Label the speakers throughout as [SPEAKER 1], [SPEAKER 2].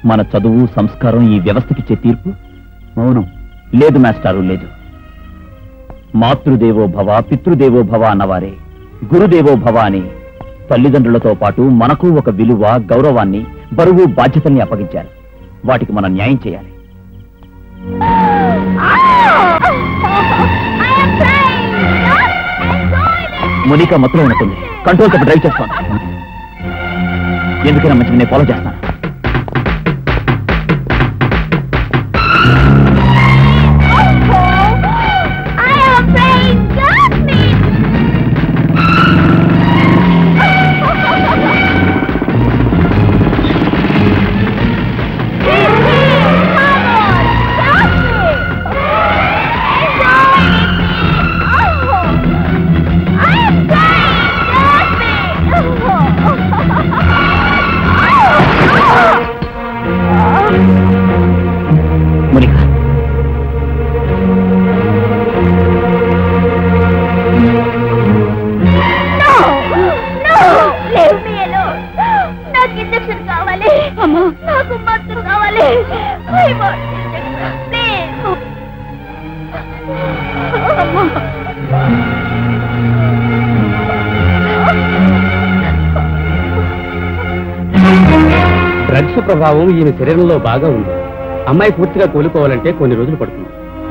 [SPEAKER 1] మన చదువు సంస్కారం ఈ వ్యవస్థకిచ్చే తీర్పు
[SPEAKER 2] అవును
[SPEAKER 1] లేదు మాస్టారు లేదు మాతృదేవో భవ పితృదేవో భవ అన్నవారే గురుదేవో భవ అని తల్లిదండ్రులతో పాటు మనకు ఒక విలువ గౌరవాన్ని బరువు బాధ్యతల్ని అప్పగించారు వాటికి మనం న్యాయం చేయాలి మునిక మత్తులో ఉంటుంది కంట్రోల్ తప్ప డ్రైవ్ చేస్తాను ఎందుకైనా మంచిగా నేను ఫాలో చేస్తాను మునిక
[SPEAKER 3] నాకు ఇంజక్షన్ కావాలి నాకు మందు కావాలి I want injection, please.
[SPEAKER 2] Drugs ప్రభావం ఈమె శరీరంలో బాగా ఉంది అమ్మాయి పూర్తిగా కోలుకోవాలంటే కొన్ని రోజులు పడుతుంది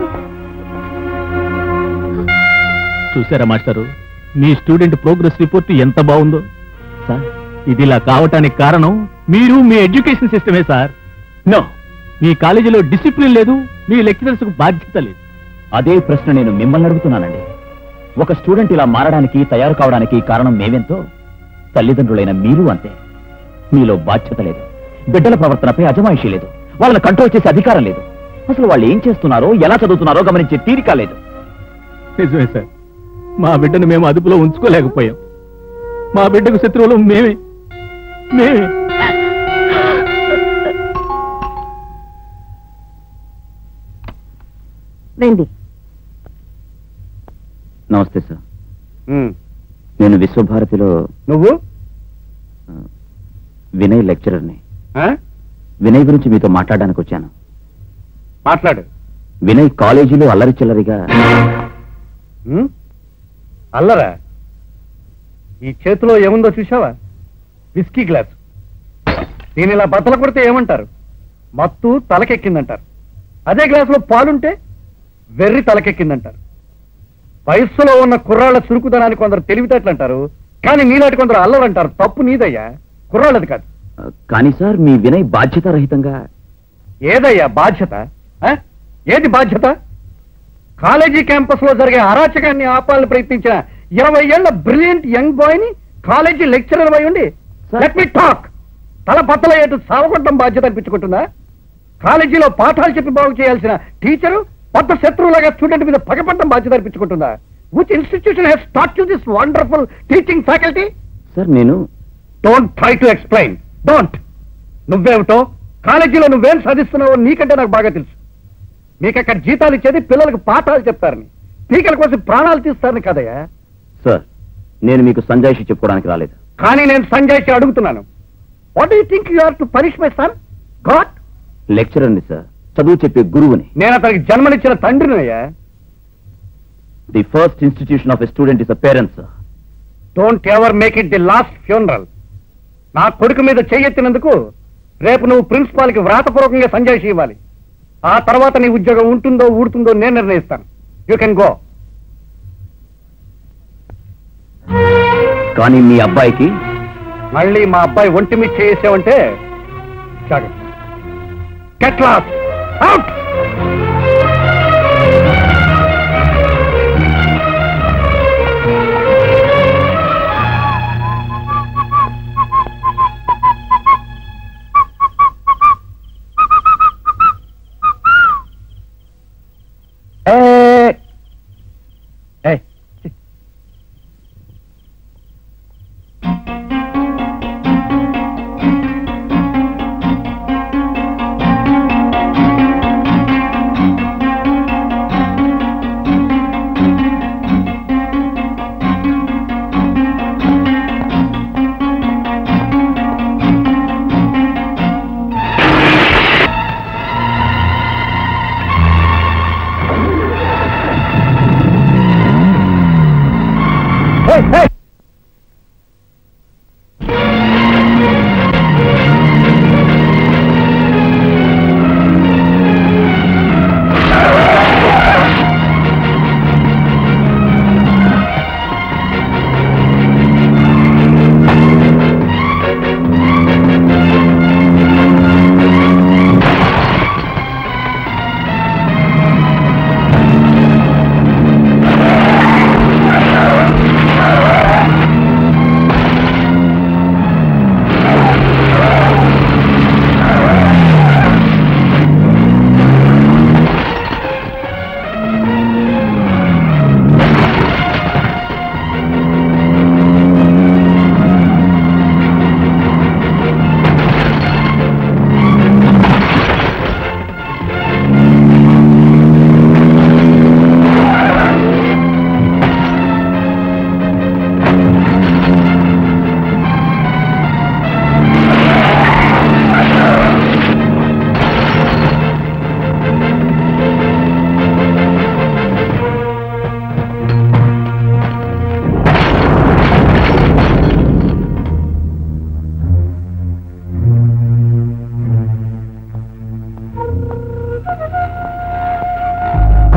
[SPEAKER 4] చూసారా మాస్టారు మీ స్టూడెంట్ ప్రోగ్రెస్ రిపోర్ట్ ఎంత బాగుందో
[SPEAKER 1] సార్
[SPEAKER 4] ఇది ఇలా కావటానికి కారణం మీరు మీ ఎడ్యుకేషన్ సిస్టమే సార్
[SPEAKER 1] నో
[SPEAKER 4] మీ కాలేజీలో డిసిప్లిన్ లేదు మీ లెక్చరర్స్ కు బాధ్యత లేదు
[SPEAKER 1] అదే ప్రశ్న నేను మిమ్మల్ని అడుగుతున్నానండి ఒక స్టూడెంట్ ఇలా మారడానికి తయారు కావడానికి కారణం మేమెంతో తల్లిదండ్రులైన మీరు అంతే మీలో బాధ్యత లేదు బిడ్డల ప్రవర్తనపై అజమాయిషీ లేదు వాళ్ళని కంట్రోల్ చేసే అధికారం లేదు అసలు వాళ్ళు ఏం చేస్తున్నారో ఎలా చదువుతున్నారో గమనించే తీరిక లేదు
[SPEAKER 4] నిజమే సార్ మా బిడ్డను మేము అదుపులో ఉంచుకోలేకపోయాం మా బిడ్డకు శత్రువులు మేమే మేమే
[SPEAKER 5] రండి
[SPEAKER 1] నమస్తే సార్ నేను విశ్వభారతిలో
[SPEAKER 2] నువ్వు
[SPEAKER 1] ఆ, వినయ్ లెక్చరర్ని
[SPEAKER 2] ఆ?
[SPEAKER 1] వినయ్ గురించి మీతో మాట్లాడడానికి వచ్చాను
[SPEAKER 2] మాట్లాడు
[SPEAKER 1] వినయ్ కాలేజీలో అల్లరి చిల్లరిగా
[SPEAKER 2] ఉం? అల్లరా ఈ చేతిలో ఏముందో చూసావా విస్కీ గ్లాస్ దీని ఇలా బద్దలు కొడితే ఏమంటారు మత్తు తలకెక్కిందంటారు అదే గ్లాసులో పాలుంటే వెర్రి తలకెక్కిందంటారు వయస్సులో ఉన్న కుర్రాళ్ల చురుకుదనాన్ని కొందరు తెలివితేటలు అంటారు కానీ నీలాంటి కొందరు అల్లరంటారు తప్పు నీదయ్యా కుర్రాళ్ళది కాదు
[SPEAKER 1] ఆ, కానీ సార్ మీ వినయ్ బాధ్యతారహితంగా
[SPEAKER 2] ఏదయ్యా బాధ్యత ఆ? ఏది బాధ్యత కాలేజీ క్యాంపస్ లో జరిగే అరాచకాన్ని ఆపాలని ప్రయత్నించిన ఇరవై ఏళ్ల బ్రిలియంట్ యంగ్ బాయ్ ని కాలేజీ లెక్చరర్ అయి ఉండి
[SPEAKER 1] Sir.
[SPEAKER 2] లెట్ మీ టాక్ తల బద్దల ఏటు సావగొట్టడం బాధ్యత అనిపించుకుంటుందా కాలేజీలో పాఠాలు చెప్పి బాగు చేయాల్సిన టీచరు పెద్ద శత్రువులాగా స్టూడెంట్ మీద పగపడడం బాధ్యత అనిపించుకుంటుందా which institution has start to this wonderful teaching faculty
[SPEAKER 1] sir నేను
[SPEAKER 2] don't try to explain don't నువ్వేమిటో కాలేజీలో నువ్వేం సాధిస్తున్నావో నీకంటే నాకు బాగా తెలుసు మీకు అక్కడ జీతాలు ఇచ్చేది పిల్లలకు పాఠాలు చెప్తారని టీకల కోసం ప్రాణాలు తీస్తారని కదయ్యా
[SPEAKER 1] సార్ నేను మీకు సంజాయిషి చెప్పుకోవడానికి రాలేదు
[SPEAKER 2] కానీ నేను సంజయ్ అడుగుతున్నాను what you think you are to punish my son god
[SPEAKER 1] లెక్చరర్ని సార్ చదువు చెప్పే గురువుని
[SPEAKER 2] నేను అతనికి జన్మనిచ్చిన తండ్రిని అయ్యా
[SPEAKER 1] the first institution of a student is a parents
[SPEAKER 2] don't ever make it the last funeral నా కొడుకు మీద చెయ్యెత్తినందుకు రేపు నువ్వు ప్రిన్సిపాల్ కి వ్రాతపూర్వకంగా సంజాయిషి ఇవ్వాలి ఆ తర్వాత నీ ఉద్యోగం ఉంటుందో ఊడుతుందో నేను నిర్ణయిస్తాను యూ కెన్ గో
[SPEAKER 1] కానీ మీ అబ్బాయికి
[SPEAKER 2] మళ్ళీ మా అబ్బాయి ఒంటి మీద చేసావంటే జాగ్రత్త గెట్ లాస్ట్ అవుట్ Hey.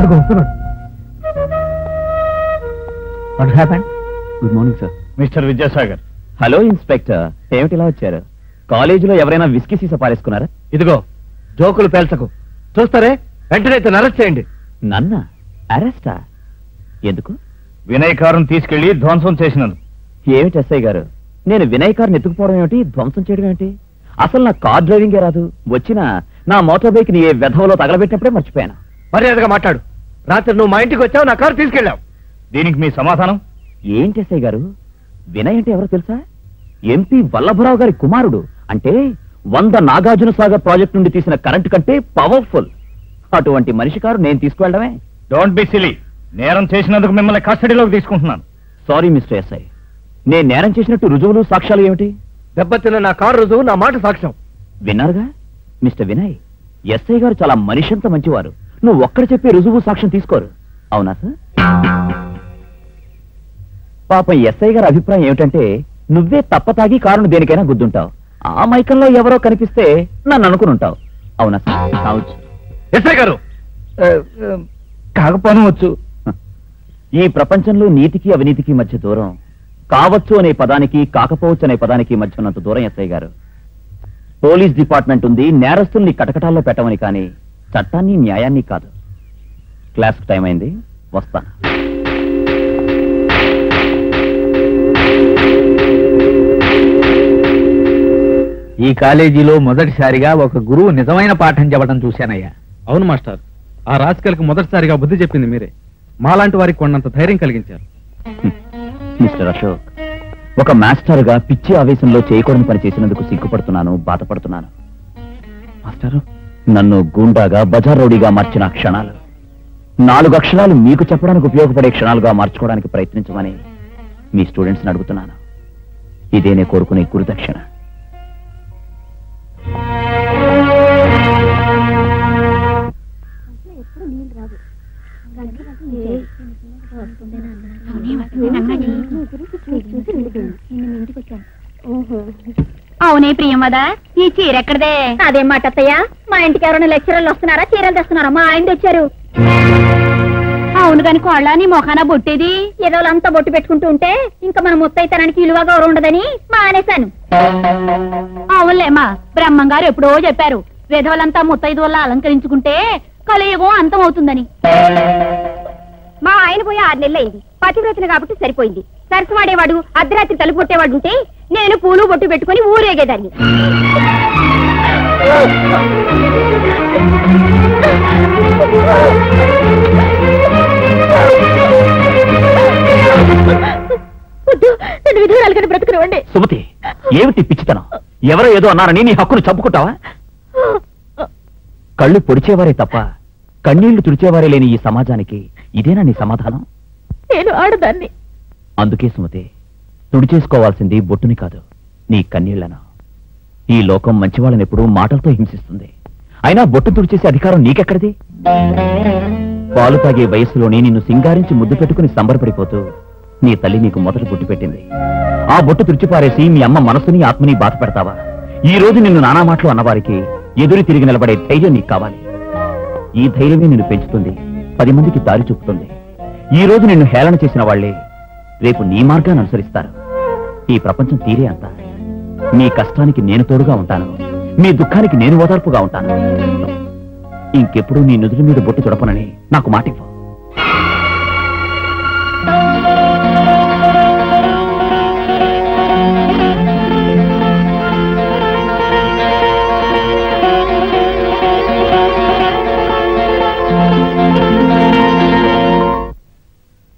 [SPEAKER 2] అదిగో వస్తున్నాడు
[SPEAKER 4] what happened good morning sir
[SPEAKER 1] mister Vidyasagar hello inspector ఏమిటి ఇలా వచ్చారు కాలేజీలో ఎవరైనా విస్కీ సీసా పారేసుకున్నారా
[SPEAKER 2] ఇదిగో జోకులు పేల్చకు చూస్తారే వెంటనే ఇతను అరెస్ట్ చేయండి
[SPEAKER 1] నన్న అరెస్టా ఎందుకు
[SPEAKER 2] వినయ్ కారును తీసుకెళ్లి ధ్వంసం చేసినందుకు
[SPEAKER 1] ఏమిటి ఎస్ఐ గారు నేను వినయ్ కార్ని ఎత్తుకుపోవడం ఏమిటి ధ్వంసం చేయడం ఏమిటి అసలు నా కార్ డ్రైవింగే రాదు వచ్చిన నా మోటార్ బైక్ ని ఏ వెధవలో తగలబెట్టినప్పుడే మర్చిపోయాను
[SPEAKER 2] మర్యాదగా మాట్లాడు రాత్రి నువ్వు మా ఇంటికి వచ్చావు నా కారు తీసుకెళ్ళావు దీనికి మీ సమాధానం
[SPEAKER 1] ఏంటి ఎస్ఐ గారు వినయ్ అంటే ఎవరో తెలుసా ఎంపీ వల్లభరావు గారి కుమారుడు అంటే వంద నాగార్జున సాగర్ ప్రాజెక్ట్ నుండి తీసిన కరెంట్ కంటే పవర్ఫుల్ అటువంటి మనిషి కారు నేను తీసుకువెళ్ళడమే
[SPEAKER 2] డోంట్ బి సిలీ నేరం చేసినందుకు మిమ్మల్ని కస్టడీలోకి తీసుకుంటున్నాను
[SPEAKER 1] సారీ మిస్టర్ ఎస్ఐ నేను నేరం చేసినట్టు రుజువులు సాక్ష్యాలు ఏమిటి
[SPEAKER 2] దెబ్బతిన్న నా కారు రుజువు నా మాట సాక్ష్యం
[SPEAKER 1] విన్నారుగా మిస్టర్ వినయ్ ఎస్ఐ గారు చాలా మనిషంత మంచివారు నువ్వు ఒక్కడ చెప్పే రుజువు సాక్ష్యం తీసుకోరు అవునా సార్ పాపం ఎస్ఐ గారి అభిప్రాయం ఏమిటంటే నువ్వే తప్పతాగి కారును దేనికైనా గుద్దుంటావు ఆ మైకంలో ఎవరో కనిపిస్తే నన్ను అనుకుని ఉంటావు అవునా సార్ కావచ్చు
[SPEAKER 2] ఎస్ఐ గారు
[SPEAKER 1] కాకపోనవచ్చు ఈ ప్రపంచంలో నీతికి అవినీతికి మధ్య దూరం కావచ్చు అనే పదానికి కాకపోవచ్చు అనే పదానికి మధ్య ఉన్నంత దూరం ఎస్ఐ గారు పోలీస్ డిపార్ట్మెంట్ ఉంది నేరస్తుల్ని కటకటాల్లో పెట్టమని కానీ చట్టాన్ని న్యాయాన్ని కాదు క్లాస్ టైం అయింది వస్తాను
[SPEAKER 4] ఈ కాలేజీలో మొదటిసారిగా ఒక గురువు నిజమైన పాఠం చెప్పడం చూశానయ్యా
[SPEAKER 5] అవును మాస్టర్ ఆ రాజకీయాలకు మొదటిసారిగా బుద్ధి చెప్పింది మీరే మాలాంటి వారికి కొన్నంత ధైర్యం కలిగించారు
[SPEAKER 1] మిస్టర్ అశోక్ ఒక మాస్టర్గా పిచ్చి ఆవేశంలో చేయకూడని పని చేసినందుకు సిగ్గుపడుతున్నాను బాధపడుతున్నాను మాస్టరు నన్ను గూండాగా బజార్ రౌడీగా మార్చిన ఆ క్షణాలు నాలుగు అక్షరాలు మీకు చెప్పడానికి ఉపయోగపడే క్షణాలుగా మార్చుకోవడానికి ప్రయత్నించమని మీ స్టూడెంట్స్ని అడుగుతున్నాను ఇదే నేను కోరుకునే గురుదక్షిణ
[SPEAKER 3] అవునే ప్రియమదా ఈ చీర ఎక్కడదే అదేం మాట అత్తయ్య మా ఇంటికి ఎవరైనా లెక్చరర్లు వస్తున్నారా చీరలు తెస్తున్నారా మా ఆయన తెచ్చారు అవును కాని కోళ్ళ నీ మొఖాన బొట్టేది ఏదో అంతా బొట్టు పెట్టుకుంటూ ఉంటే ఇంకా మన ముత్తైతనానికి విలువ గౌరవం ఉండదని మానేశాను అవునులేమా బ్రహ్మం గారు ఎప్పుడో చెప్పారు విధవలంతా ముత్తైదు వల్ల అలంకరించుకుంటే కలియుగం అంతం అవుతుందని మా ఆయన పోయి ఆరు నెలలు అయింది పతివ్రతలు కాబట్టి సరిపోయింది సరసవాడేవాడు అర్ధరాత్రి తలుపు కొట్టేవాడు ఉంటే నేను పూలు బొట్టు పెట్టుకుని ఊరేగేదాన్ని వద్దు, నన్ను విధురాలుగానే బ్రతుకునివ్వండి
[SPEAKER 1] సుమతి ఏమిటి పిచ్చితనం ఎవరో ఏదో అన్నారని నీ హక్కును చంపుకుంటావా కళ్ళు పొడిచేవారే తప్ప కన్నీళ్లు తుడిచేవారే లేని ఈ సమాజానికి ఇదేనా నీ సమాధానం
[SPEAKER 3] నేను ఆడదాన్ని
[SPEAKER 1] అందుకే సుమతి తుడిచేసుకోవాల్సింది బొట్టుని కాదు నీ కన్నీళ్లను ఈ లోకం మంచివాళ్ళని ఎప్పుడూ మాటలతో హింసిస్తుంది అయినా బొట్టు తుడిచేసే అధికారం నీకెక్కడిది పాలు తాగే వయస్సులోనే నిన్ను సింగారించి ముద్దు పెట్టుకుని సంబరపడిపోతూ నీ తల్లి నీకు మొదట బొట్టు పెట్టింది ఆ బొట్టు తుడిచిపారేసి మీ అమ్మ మనసుని ఆత్మని బాధ పెడతావా ఈ రోజు నిన్ను నానా మాటలు అన్నవారికి ఎదురు తిరిగి నిలబడే ధైర్యం నీకు కావాలి ఈ ధైర్యమే నిన్ను పెంచుతుంది పది మందికి దారి చూపుతుంది ఈ రోజు నిన్ను హేళన చేసిన వాళ్ళే రేపు నీ మార్గాన్ని అనుసరిస్తారు ఈ ప్రపంచం తీరే అంత మీ కష్టానికి నేను తోడుగా ఉంటాను మీ దుఃఖానికి నేను ఓదార్పుగా ఉంటాను ఇంకెప్పుడు నీ నుదుటి మీద బొట్టు చుడపనని నాకు మాట ఇవ్వు